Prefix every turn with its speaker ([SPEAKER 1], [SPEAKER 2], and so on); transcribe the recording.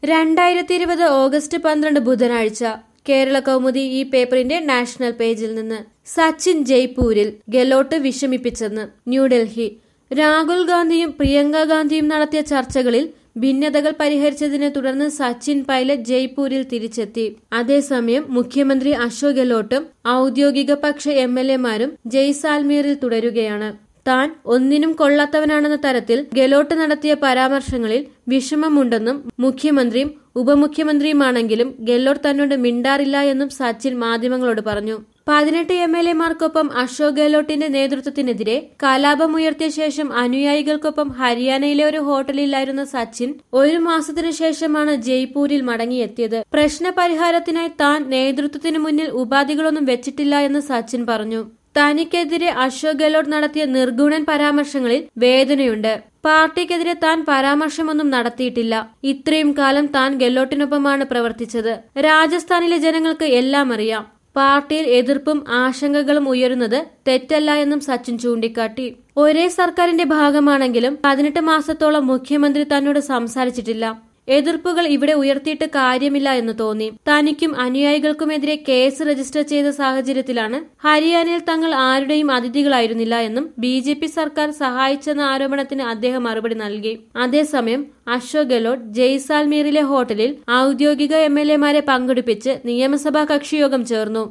[SPEAKER 1] രണ്ടായിരത്തി ഇരുപത് ഓഗസ്റ്റ് പന്ത്രണ്ട് ബുധനാഴ്ച കേരള കൗമുദി ഈ പേപ്പറിന്റെ നാഷണൽ പേജിൽ നിന്ന് സച്ചിൻ ജയ്പൂരിൽ ഗെലോട്ട് വിഷമിപ്പിച്ചെന്ന് ന്യൂഡൽഹി രാഹുൽ ഗാന്ധിയും പ്രിയങ്ക ഗാന്ധിയും നടത്തിയ ചർച്ചകളിൽ ഭിന്നതകൾ പരിഹരിച്ചതിനെ തുടർന്ന് സച്ചിൻ പൈലറ്റ് ജയ്പൂരിൽ തിരിച്ചെത്തി അതേസമയം മുഖ്യമന്ത്രി അശോക് ഗെലോട്ടും ഔദ്യോഗിക പക്ഷ എം എൽ എമാരും ജയ്സാൽമീറിൽ തുടരുകയാണ് താൻ ഒന്നിനും കൊള്ളാത്തവനാണെന്ന തരത്തിൽ ഗെലോട്ട് നടത്തിയ പരാമർശങ്ങളിൽ വിഷമമുണ്ടെന്നും മുഖ്യമന്ത്രിയും ഉപമുഖ്യമന്ത്രിയുമാണെങ്കിലും ഗെലോട്ട് തന്നോട് മിണ്ടാറില്ല എന്നും സച്ചിൻ മാധ്യമങ്ങളോട് പറഞ്ഞു പതിനെട്ട് എം എൽ എമാർക്കൊപ്പം അശോക് ഗെഹ്ലോട്ടിന്റെ നേതൃത്വത്തിനെതിരെ കലാപമുയർത്തിയ ശേഷം അനുയായികൾക്കൊപ്പം ഹരിയാനയിലെ ഒരു ഹോട്ടലിലായിരുന്ന സച്ചിൻ ഒരു മാസത്തിനു ശേഷമാണ് ജയ്പൂരിൽ മടങ്ങിയെത്തിയത് പ്രശ്ന പരിഹാരത്തിനായി താൻ നേതൃത്വത്തിനു മുന്നിൽ ഉപാധികളൊന്നും വെച്ചിട്ടില്ല എന്ന് സച്ചിൻ പറഞ്ഞു തനിക്കെതിരെ അശോക് ഗെഹ്ലോട്ട് നടത്തിയ നിർഗുണൻ പരാമർശങ്ങളിൽ വേദനയുണ്ട് പാർട്ടിക്കെതിരെ താൻ പരാമർശമൊന്നും നടത്തിയിട്ടില്ല ഇത്രയും കാലം താൻ ഗെഹ്ലോട്ടിനൊപ്പമാണ് പ്രവർത്തിച്ചത് രാജസ്ഥാനിലെ ജനങ്ങൾക്ക് എല്ലാം അറിയാം പാർട്ടിയിൽ എതിർപ്പും ആശങ്കകളും ഉയരുന്നത് തെറ്റല്ല എന്നും സച്ചിൻ ചൂണ്ടിക്കാട്ടി ഒരേ സർക്കാരിന്റെ ഭാഗമാണെങ്കിലും പതിനെട്ട് മാസത്തോളം മുഖ്യമന്ത്രി തന്നോട് സംസാരിച്ചിട്ടില്ല എതിർപ്പുകൾ ഇവിടെ ഉയർത്തിയിട്ട് കാര്യമില്ല എന്ന് തോന്നി തനിക്കും അനുയായികൾക്കുമെതിരെ കേസ് രജിസ്റ്റർ ചെയ്ത സാഹചര്യത്തിലാണ് ഹരിയാനയിൽ തങ്ങൾ ആരുടെയും അതിഥികളായിരുന്നില്ല എന്നും ബി ജെ പി സർക്കാർ സഹായിച്ചെന്ന ആരോപണത്തിന് അദ്ദേഹം മറുപടി നൽകി അതേസമയം അശോക് ഗെഹ്ലോട്ട് ജയ്സാൽമീറിലെ ഹോട്ടലിൽ ഔദ്യോഗിക എം എൽ എമാരെ പങ്കെടുപ്പിച്ച് നിയമസഭാ കക്ഷിയോഗം ചേർന്നു